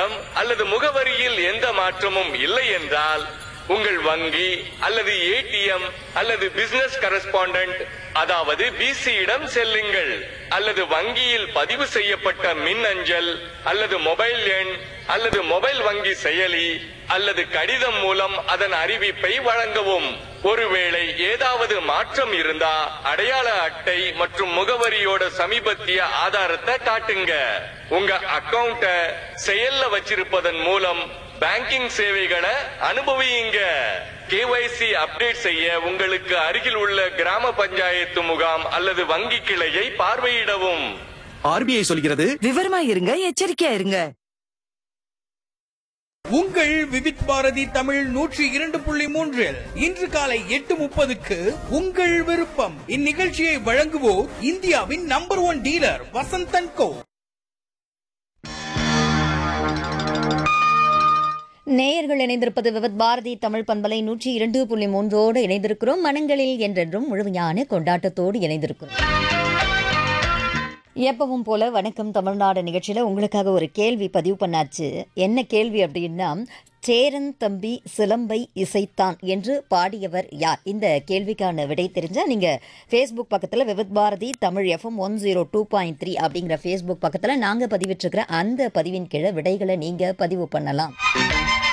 விவரம் அல்லது முகவரியில் எந்த மாற்றமும் இல்லை என்றால் உங்கள் வங்கி அல்லது ஏடிஎம் அல்லது பிசினஸ் கரஸ்பாண்டன்ட் அதாவது பிசியிடம் செல்லுங்கள் அல்லது வங்கியில் பதிவு செய்யப்பட்ட மின் அஞ்சல் அல்லது மொபைல் எண் அல்லது மொபைல் வங்கி செயலி அல்லது கடிதம் மூலம் அதன் அறிவிப்பை வழங்கவும் ஒருவேளை ஏதாவது மாற்றம் இருந்தா அடையாள அட்டை மற்றும் முகவரியோட சமீபத்திய ஆதாரத்தை காட்டுங்க உங்க அக்கவுண்ட செயல்ல வச்சிருப்பதன் மூலம் பேங்கிங் சேவைகளை அனுபவியுங்க கேஒய்சி அப்டேட் செய்ய உங்களுக்கு அருகில் உள்ள கிராம பஞ்சாயத்து முகாம் அல்லது வங்கி கிளையை பார்வையிடவும் ஆர்பிஐ சொல்கிறது விவரமா இருங்க எச்சரிக்கையா இருங்க உங்கள் விவித் பாரதி தமிழ் நூற்றி இரண்டு புள்ளி மூன்றில் இன்று காலை எட்டு முப்பதுக்கு உங்கள் விருப்பம் இந்நிகழ்ச்சியை வழங்குவோர் இந்தியாவின் number one dealer Vasanthan co நேயர்கள் இணைந்திருப்பது விவத் பாரதி தமிழ் பண்பலை நூற்றி இரண்டு புள்ளி மூன்றோடு இணைந்திருக்கிறோம் மனங்களில் என்றென்றும் முழுமையான கொண்டாட்டத்தோடு இணைந்திருக்கிறோம் எப்பவும் போல வணக்கம் தமிழ்நாடு நிகழ்ச்சியில் உங்களுக்காக ஒரு கேள்வி பதிவு பண்ணாச்சு என்ன கேள்வி அப்படின்னா சேரன் தம்பி சிலம்பை இசைத்தான் என்று பாடியவர் யார் இந்த கேள்விக்கான விடை தெரிஞ்சால் நீங்கள் ஃபேஸ்புக் பக்கத்தில் Vividh Bharati Tamil F M one zero two point three அப்படிங்கிற ஃபேஸ்புக் பக்கத்தில் நாங்கள் பதிவிட்டிருக்கிற அந்த பதிவின் கீழே விடைகளை நீங்கள் பதிவு பண்ணலாம்